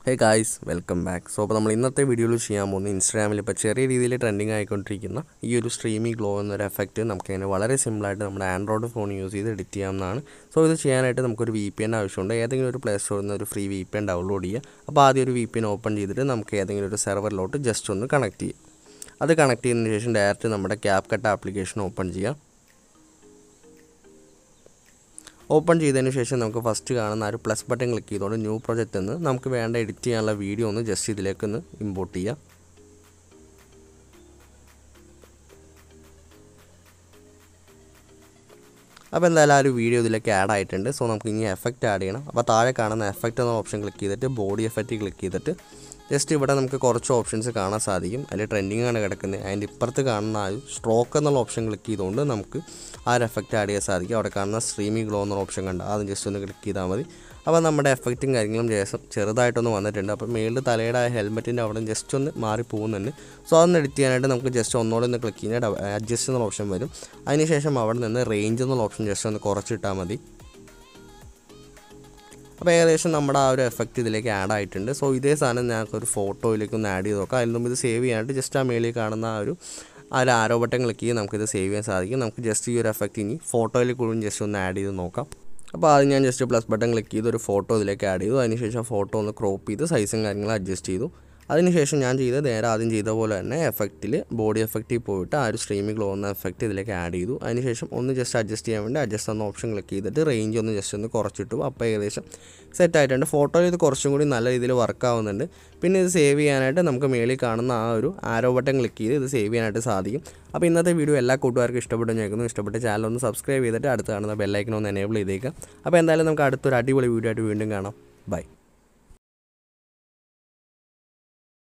ഹേ guys welcome back so അപ്പോൾ നമ്മൾ ഇന്നത്തെ വീഡിയോയിൽ ചെയ്യാൻ പോകുന്നത് ഇൻസ്റ്റാഗ്രാമിൽ ഇപ്പോൾ ചെറിയ രീതിയിൽ ട്രെൻഡിങ് ആയിക്കൊണ്ടിരിക്കുന്ന ഈ ഒരു സ്ട്രീമി ഗ്ലോ എന്നൊരു എഫക്റ്റ് നമുക്ക് അതിനെ വളരെ സിമ്പിളായിട്ട് നമ്മുടെ ആൻഡ്രോയിഡ് ഫോൺ യൂസ് ചെയ്ത് എഡിറ്റ് ചെയ്യാവുന്നതാണ് സോ ഇത് ചെയ്യാനായിട്ട് നമുക്കൊരു വി പി എൻ ആവശ്യമുണ്ട് ഏതെങ്കിലും ഒരു പ്ലേ സ്റ്റോറിൽ നിന്ന് ഒരു free V P N download ചെയ്യുക അപ്പോൾ ആദ്യം ഒരു വി പി എൻ ഓപ്പൺ ചെയ്തിട്ട് നമുക്ക് ഏതെങ്കിലും ഒരു സെർവറിലോട്ട് ജസ്റ്റ് ഒന്ന് കണക്ട് ചെയ്യാം അത് കണക്ട് ചെയ്തതിന് ശേഷം ഡയറക്റ്റ് നമ്മുടെ ക്യാപ് കട്ട് ആപ്ലിക്കേഷൻ ഓപ്പൺ ചെയ്യാം ഓപ്പൺ ചെയ്തതിന് ശേഷം നമുക്ക് ഫസ്റ്റ് കാണുന്ന ആ ഒരു പ്ലസ് ബട്ടൺ ക്ലിക്ക് ചെയ്തുകൊണ്ട് ന്യൂ പ്രൊജക്റ്റ് എന്ന് നമുക്ക് വേണ്ട എഡിറ്റ് ചെയ്യാനുള്ള വീഡിയോ ഒന്ന് ജസ്റ്റ് ഇതിലേക്ക് ഒന്ന് ഇമ്പോർട്ട് ചെയ്യാം അപ്പോൾ എന്തായാലും ആ ഒരു വീഡിയോ ഇതിലേക്ക് ആഡ് ആയിട്ടുണ്ട് സോ നമുക്ക് ഇനി എഫക്റ്റ് ആഡ് ചെയ്യണം അപ്പോൾ താഴെ കാണുന്ന എഫക്റ്റ് എന്ന ഓപ്ഷൻ ക്ലിക്ക് ചെയ്തിട്ട് ബോഡി എഫക്റ്റ് ക്ലിക്ക് ചെയ്തിട്ട് ജസ്റ്റ് ഇവിടെ നമുക്ക് കുറച്ച് ഓപ്ഷൻസ് കാണാൻ സാധിക്കും അതിൽ ട്രെൻഡിങ് ആണ് കിടക്കുന്നത് അതിൻ്റെ ഇപ്പുറത്ത് കാണുന്ന ആ ഒരു സ്ട്രോക്ക് എന്നുള്ള ഓപ്ഷൻ ക്ലിക്ക് ചെയ്തുകൊണ്ട് നമുക്ക് ആ ഒരു എഫക്റ്റ് ആഡ് ചെയ്യാൻ സാധിക്കും അവിടെ കാണുന്ന സ്ട്രീമി ഗ്ലോ എന്നുള്ള ഓപ്ഷൻ കണ്ട അത് ജസ്റ്റ് ഒന്ന് ക്ലിക്ക് ചെയ്താൽ മതി അപ്പോൾ നമ്മുടെ എഫക്റ്റും കാര്യങ്ങളും ശേഷം ചെറുതായിട്ടൊന്ന് വന്നിട്ടുണ്ട് അപ്പോൾ മേളിൽ തലയുടെ ആ ഹെൽമെറ്റിൻ്റെ അവിടെ ജസ്റ്റ് ഒന്ന് മാറി പോകുന്നുണ്ട് സോ അതൊന്ന് എഡിറ്റ് ചെയ്യാനായിട്ട് നമുക്ക് ജസ്റ്റ് ഒന്നുകൂടെ ഒന്ന് ക്ലിക്ക് ചെയ്യാൻ അഡ്ജസ്റ്റ് എന്നുള്ള ഓപ്ഷൻ വരും അതിനുശേഷം അവിടെ നിന്ന് റേഞ്ച് എന്നുള്ള ഓപ്ഷൻ ജസ്റ്റ് ഒന്ന് കുറച്ചിട്ടാൽ മതി അപ്പോൾ ഏകദേശം നമ്മുടെ ആ ഒരു എഫക്റ്റ് ഇതിലേക്ക് ആഡ് ആയിട്ടുണ്ട് സോ ഇതേ സാധനം ഞങ്ങൾക്ക് ഒരു ഫോട്ടോയിലേക്ക് ഒന്ന് ആഡ് ചെയ്ത് നോക്കാം അതിൽ മുമ്പ് ഇത് സേവ് ചെയ്യാനായിട്ട് ജസ്റ്റ് ആ മേളിൽ കാണുന്ന ആ ഒരു ആ ഒരു ആരോ ബട്ടൺ ക്ലിക്ക് ചെയ്ത് നമുക്കിത് സേവ് ചെയ്യാൻ സാധിക്കും നമുക്ക് ജസ്റ്റ് ഈ ഒരു എഫക്റ്റ് ഇനി ഫോട്ടോയിൽ കൂടുതലും ജസ്റ്റ് ഒന്ന് ആഡ് ചെയ്ത് നോക്കാം അപ്പോൾ ആദ്യം ഞാൻ ജസ്റ്റ് പ്ലസ് ബട്ടൺ ക്ലിക്ക് ചെയ്ത് ഒരു ഫോട്ടോ ഇതിലേക്ക് ആഡ് ചെയ്തു അതിനുശേഷം ഫോട്ടോ ഒന്ന് ക്രോപ്പ് ചെയ്ത് സൈസും കാര്യങ്ങളും അഡ്ജസ്റ്റ് ചെയ്തു അതിനുശേഷം ഞാൻ ചെയ്തത് നേരെ ആദ്യം ചെയ്ത പോലെ തന്നെ എഫക്റ്റിൽ ബോഡി എഫക്റ്റിൽ പോയിട്ട് ആ ഒരു സ്ട്രീമിൽ ഗ്ലോ എന്ന എഫക്റ്റ് ഇതിലേക്ക് ആഡ് ചെയ്തു അതിനുശേഷം ഒന്ന് ജസ്റ്റ് അഡ്ജസ്റ്റ് ചെയ്യാൻ വേണ്ടി അഡ്ജസ്റ്റ് എന്ന ഓപ്ഷൻ ക്ലിക്ക് ചെയ്തിട്ട് റേഞ്ച് ഒന്ന് ജസ്റ്റ് ഒന്ന് കുറച്ചിട്ടു അപ്പോൾ ഏകദേശം സെറ്റ് ആയിട്ടുണ്ട് ഫോട്ടോയിൽ ഇത് കുറച്ചും കൂടി നല്ല രീതിയിൽ വർക്ക് ആവുന്നുണ്ട് പിന്നെ ഇത് സേവ് ചെയ്യാനായിട്ട് നമുക്ക് മേളിൽ കാണുന്ന ആ ഒരു ആരോ ബട്ടൺ ക്ലിക്ക് ചെയ്ത് ഇത് സേവ് ചെയ്യാനായിട്ട് സാധിക്കും അപ്പോൾ ഇന്നത്തെ വീഡിയോ എല്ലാ കൂട്ടുകാർക്കും ഇഷ്ടപ്പെട്ടു ഞേക്കുന്നു ഇഷ്ടപ്പെട്ട ചാനൽ ഒന്ന് സബ്സ്ക്രൈബ് ചെയ്തിട്ട് അടുത്ത് കാണുന്ന ബെല്ലൈക്കൺ ഒന്ന് എനേബിൾ ചെയ്തേക്കാം അപ്പോൾ എന്തായാലും നമുക്ക് അടുത്തൊരു അടിപൊളി വീഡിയോ ആയിട്ട് വീണ്ടും കാണാം ബൈ